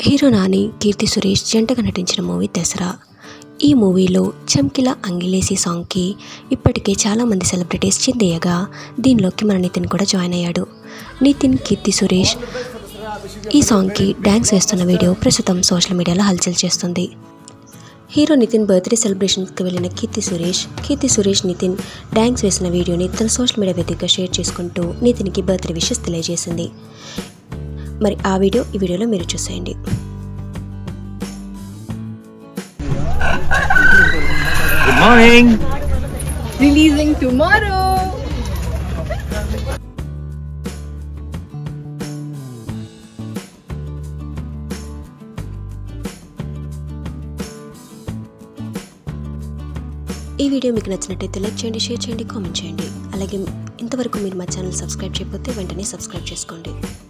Hero Nani కీర్తి సురేష్ జంటగా నటించిన movie Dasara ఈ మూవీలో చమ్కిల అంగిలేసి సాంగ్కి ఇప్పటికే చాలామంది సెలబ్రిటీస్ చిందేయగా దీనిలోకి మన నితిన్ కూడా జాయిన్ అయ్యాడు నితిన్ కీర్తి సురేష్ ఈ సాంగ్కి డ్యాన్స్ వేస్తున్న వీడియో ప్రస్తుతం సోషల్ మీడియాలో హల్చల్ చేస్తుంది హీరో నితిన్ బర్త్డే సెలబ్రేషన్కి వెళ్ళిన కీర్తి సురేష్ కీర్తి సురేష్ నితిన్ డ్యాన్స్ వేసిన వీడియోని తన సోషల్ మీడియా వేదికగా షేర్ చేసుకుంటూ నితిన్కి బర్త్డే విషెస్ తెలియజేసింది మరి ఆ వీడియో ఈ వీడియోలో మీరు చూసేయండి Good morning. releasing tomorrow. ఈ వీడియో మీకు నచ్చినట్టయితే లైక్ చేయండి షేర్ చేయండి కామెంట్ చేయండి అలాగే ఇంతవరకు మీరు మా ఛానల్ సబ్స్క్రైబ్ చేయకపోతే వెంటనే సబ్స్క్రైబ్ చేసుకోండి